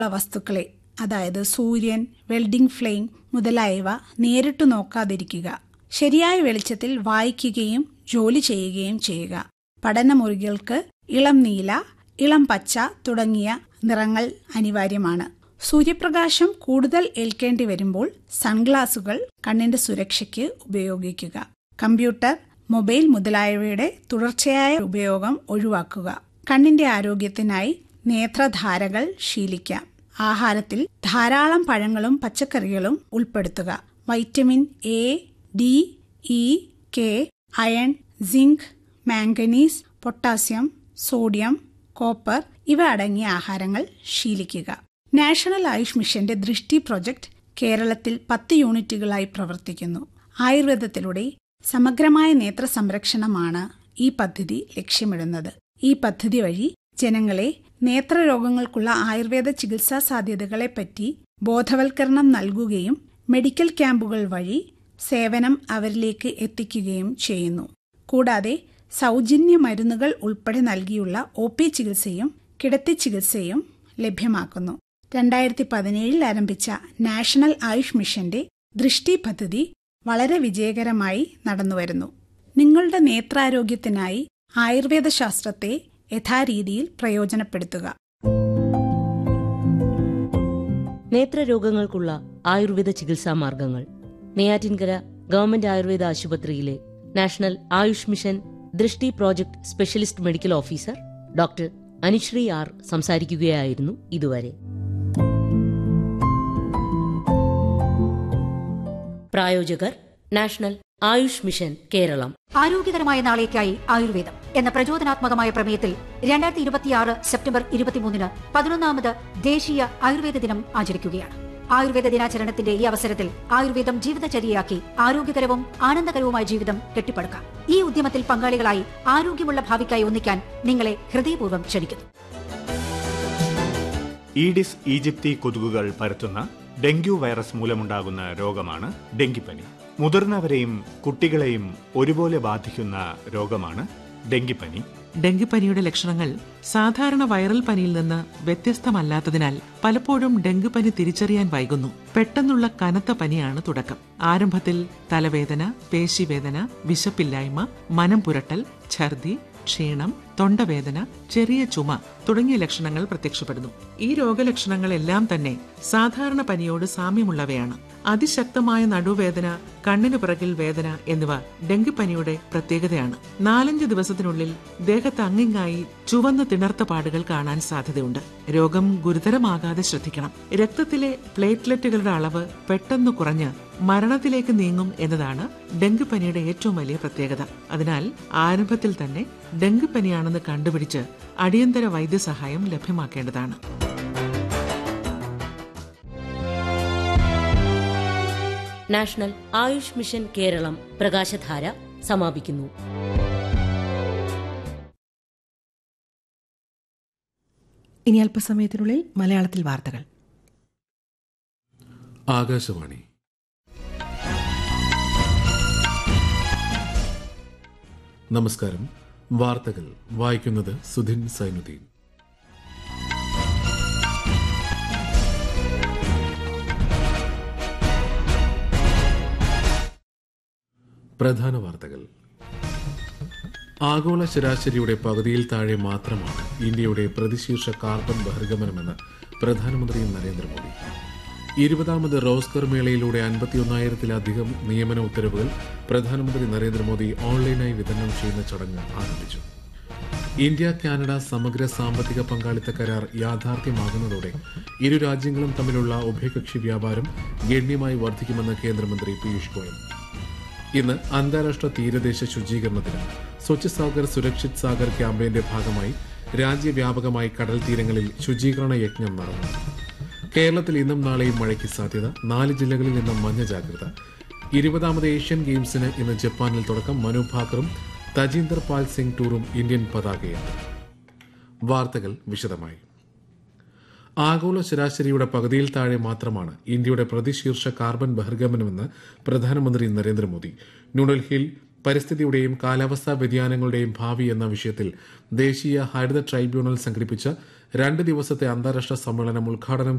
വസ്തുക്കളെ അതായത് സൂര്യൻ വെൽഡിംഗ് ഫ്ലെയിം മുതലായവ നേരിട്ടു നോക്കാതിരിക്കുക ശരിയായ വെളിച്ചത്തിൽ വായിക്കുകയും ജോലി ചെയ്യുകയും ചെയ്യുക പഠനമുറികൾക്ക് ഇളം നീല ഇളം പച്ച തുടങ്ങിയ നിറങ്ങൾ അനിവാര്യമാണ് സൂര്യപ്രകാശം കൂടുതൽ ഏൽക്കേണ്ടി വരുമ്പോൾ സൺഗ്ലാസുകൾ കണ്ണിന്റെ സുരക്ഷയ്ക്ക് ഉപയോഗിക്കുക കമ്പ്യൂട്ടർ മൊബൈൽ മുതലായവയുടെ തുടർച്ചയായ ഉപയോഗം ഒഴിവാക്കുക കണ്ണിന്റെ ആരോഗ്യത്തിനായി നേത്രധാരകൾ ശീലിക്കാം ആഹാരത്തിൽ ധാരാളം പഴങ്ങളും പച്ചക്കറികളും ഉൾപ്പെടുത്തുക vitamin A D E K iron zinc manganese potassium sodium copper ഇവ അടങ്ങിയ ആഹാരങ്ങൾ ശീലിക്കുക നാഷണൽ ആയുഷ് മിഷന്റെ ദൃഷ്ടി പ്രൊജക്ട് കേരളത്തിൽ പത്ത് യൂണിറ്റുകളായി പ്രവർത്തിക്കുന്നു ആയുർവേദത്തിലൂടെ സമഗ്രമായ നേത്ര സംരക്ഷണമാണ് ഈ പദ്ധതി ലക്ഷ്യമിടുന്നത് ഈ പദ്ധതി വഴി ജനങ്ങളെ നേത്രരോഗങ്ങൾക്കുള്ള ആയുർവേദ ചികിത്സാ സാധ്യതകളെപ്പറ്റി ബോധവൽക്കരണം നൽകുകയും മെഡിക്കൽ ക്യാമ്പുകൾ വഴി സേവനം അവരിലേക്ക് എത്തിക്കുകയും ചെയ്യുന്നു കൂടാതെ സൗജന്യ മരുന്നുകൾ ഉൾപ്പെടെ നൽകിയുള്ള ഒ പി ചികിത്സയും കിടത്തി ചികിത്സയും ലഭ്യമാക്കുന്നു രണ്ടായിരത്തി പതിനേഴിൽ ആരംഭിച്ച നാഷണൽ ആയുഷ് മിഷന്റെ ദൃഷ്ടി പദ്ധതി വളരെ വിജയകരമായി നടന്നുവരുന്നു നിങ്ങളുടെ നേത്രാരോഗ്യത്തിനായി ആയുർവേദ ശാസ്ത്രത്തെ യഥാരീതിയിൽ പ്രയോജനപ്പെടുത്തുക നേത്രരോഗങ്ങൾക്കുള്ള ആയുർവേദ ചികിത്സാ മാർഗങ്ങൾ നെയ്യാറ്റിൻകര ഗവൺമെന്റ് ആയുർവേദ ആശുപത്രിയിലെ National Ayush Mission Drishti project specialist medical officer doctor Anushree R സംസാരിക്കുകയായിരുന്നു ഇതുവരെ പ്രായോജകർ നാഷണൽ ആയുഷ് മിഷൻ കേരളം ആരോഗ്യകരമായ നാളേക്കായി ആയുർവേദം എന്ന പ്രചോദനാത്മകമായ പ്രമേയത്തിൽ രണ്ടായിരത്തി ഇരുപത്തിയാറ് സെപ്റ്റംബർ ഇരുപത്തിമൂന്നിന് പതിനൊന്നാമത് ദേശീയ ആയുർവേദ ദിനം ആചരിക്കുകയാണ് ആയുർവേദ ദിനാചരണത്തിന്റെ ഈ അവസരത്തിൽ ആയുർവേദം ജീവിതചര്യയാക്കി ആരോഗ്യകരവും ആനന്ദകരവുമായ ജീവിതം കെട്ടിപ്പടുക്കാം ഈ ഉദ്യമത്തിൽ പങ്കാളികളായി ആരോഗ്യമുള്ള ഭാവിക്കായി ഒന്നിക്കാൻ നിങ്ങളെ ഹൃദയപൂർവ്വം ക്ഷണിക്കുന്നു ഈഡിസ് ഈജിപ്തി കൊതുകുകൾ പരത്തുന്ന ഡെങ്കു വൈറസ് മൂലമുണ്ടാകുന്ന രോഗമാണ് ഡെങ്കിപ്പനി മുതിർന്നവരെയും കുട്ടികളെയും ഒരുപോലെ ബാധിക്കുന്ന രോഗമാണ് ഡെങ്കിപ്പനി ഡെങ്കിപ്പനിയുടെ ലക്ഷണങ്ങൾ സാധാരണ വൈറൽ പനിയിൽ നിന്ന് വ്യത്യസ്തമല്ലാത്തതിനാൽ പലപ്പോഴും ഡെങ്കിപ്പനി തിരിച്ചറിയാൻ വൈകുന്നു പെട്ടെന്നുള്ള കനത്ത പനിയാണ് തുടക്കം ആരംഭത്തിൽ തലവേദന പേശിവേദന വിശപ്പില്ലായ്മ മനം പുരട്ടൽ ഛർദി ക്ഷീണം തൊണ്ടവേദന ചെറിയ ചുമ തുടങ്ങിയ ലക്ഷണങ്ങൾ പ്രത്യക്ഷപ്പെടുന്നു ഈ രോഗലക്ഷണങ്ങളെല്ലാം തന്നെ സാധാരണ പനിയോട് സാമ്യമുള്ളവയാണ് അതിശക്തമായ നടുവേദന കണ്ണിനു പിറകിൽ വേദന എന്നിവ ഡെങ്കിപ്പനിയുടെ പ്രത്യേകതയാണ് നാലഞ്ച് ദിവസത്തിനുള്ളിൽ ദേഹത്ത് അങ്ങിങ്ങായി ചുവന്ന തിണർത്ത പാടുകൾ കാണാൻ സാധ്യതയുണ്ട് രോഗം ഗുരുതരമാകാതെ ശ്രദ്ധിക്കണം രക്തത്തിലെ പ്ലേറ്റ്ലെറ്റുകളുടെ അളവ് പെട്ടെന്ന് കുറഞ്ഞ് മരണത്തിലേക്ക് നീങ്ങും എന്നതാണ് ഡെങ്കിപ്പനിയുടെ ഏറ്റവും വലിയ പ്രത്യേകത അതിനാൽ ആരംഭത്തിൽ തന്നെ ഡെങ്കിപ്പനിയാണെന്ന് കണ്ടുപിടിച്ച് അടിയന്തര വൈദ്യസഹായം ലഭ്യമാക്കേണ്ടതാണ് നാഷണൽ ആയുഷ് മിഷൻ കേരളം പ്രകാശധാര സമാപിക്കുന്നു ഇനി അല്പസമയത്തിനുള്ളിൽ മലയാളത്തിൽ വാർത്തകൾ ആകാശവാണി നമസ്കാരം വാർത്തകൾ വായിക്കുന്നത് സുധിൻ സൈനുദ്ദീൻ പ്രധാന വാർത്തകൾ ആഗോള ശരാശരിയുടെ പകുതിയിൽ താഴെ മാത്രമാണ് ഇന്ത്യയുടെ പ്രതിശീർഷ കാർബൺ ബഹിർഗമനമെന്ന് പ്രധാനമന്ത്രി നരേന്ദ്രമോദി ഇരുപതാമത് റോസ്കർ മേളയിലൂടെ അൻപത്തിയൊന്നായിരത്തിലധികം നിയമന ഉത്തരവുകൾ പ്രധാനമന്ത്രി നരേന്ദ്രമോദി ഓൺലൈനായി വിതരണം ചെയ്യുന്ന ചടങ്ങ് ആരംഭിച്ചു ഇന്ത്യ കാനഡ സമഗ്ര സാമ്പത്തിക പങ്കാളിത്ത കരാർ യാഥാർത്ഥ്യമാകുന്നതോടെ ഇരു രാജ്യങ്ങളും തമ്മിലുള്ള ഉഭയകക്ഷി വ്യാപാരം ഗണ്യമായി വർദ്ധിക്കുമെന്ന് കേന്ദ്രമന്ത്രി പീയൂഷ് ഗോയൽ ഇന്ന് അന്താരാഷ്ട്ര തീരദേശ ശുചീകരണ ദിനം സ്വച്ഛ് സാഗർ സുരക്ഷിത് സാഗർ ക്യാമ്പയിന്റെ ഭാഗമായി രാജ്യവ്യാപകമായി കടൽ തീരങ്ങളിൽ ശുചീകരണ യജ്ഞം നടന്നു കേരളത്തിൽ ഇന്നും നാളെയും മഴയ്ക്ക് സാധ്യത നാല് ജില്ലകളിൽ ഇന്നും മഞ്ഞ ജാഗ്രത ഇരുപതാമത് ഏഷ്യൻ ഗെയിംസിന് ഇന്ന് ജപ്പാനിൽ തുടക്കം മനു ഭാക്കറും തജീന്ദർ പാൽ സിംഗ് ടൂറും ഇന്ത്യൻ പതാകയാണ് വാർത്തകൾ വിശദമായി ആഗോള ശരാശരിയുടെ പകുതിയിൽ താഴെ മാത്രമാണ് ഇന്ത്യയുടെ പ്രതിശീർഷ കാർബൺ ബഹിർഗമനമെന്ന് പ്രധാനമന്ത്രി നരേന്ദ്രമോദി ന്യൂഡൽഹിയിൽ പരിസ്ഥിതിയുടെയും കാലാവസ്ഥാ വ്യതിയാനങ്ങളുടെയും ഭാവി എന്ന വിഷയത്തിൽ ദേശീയ ഹരിത ട്രൈബ്യൂണൽ സംഘടിപ്പിച്ച രണ്ട് ദിവസത്തെ അന്താരാഷ്ട്ര സമ്മേളനം ഉദ്ഘാടനം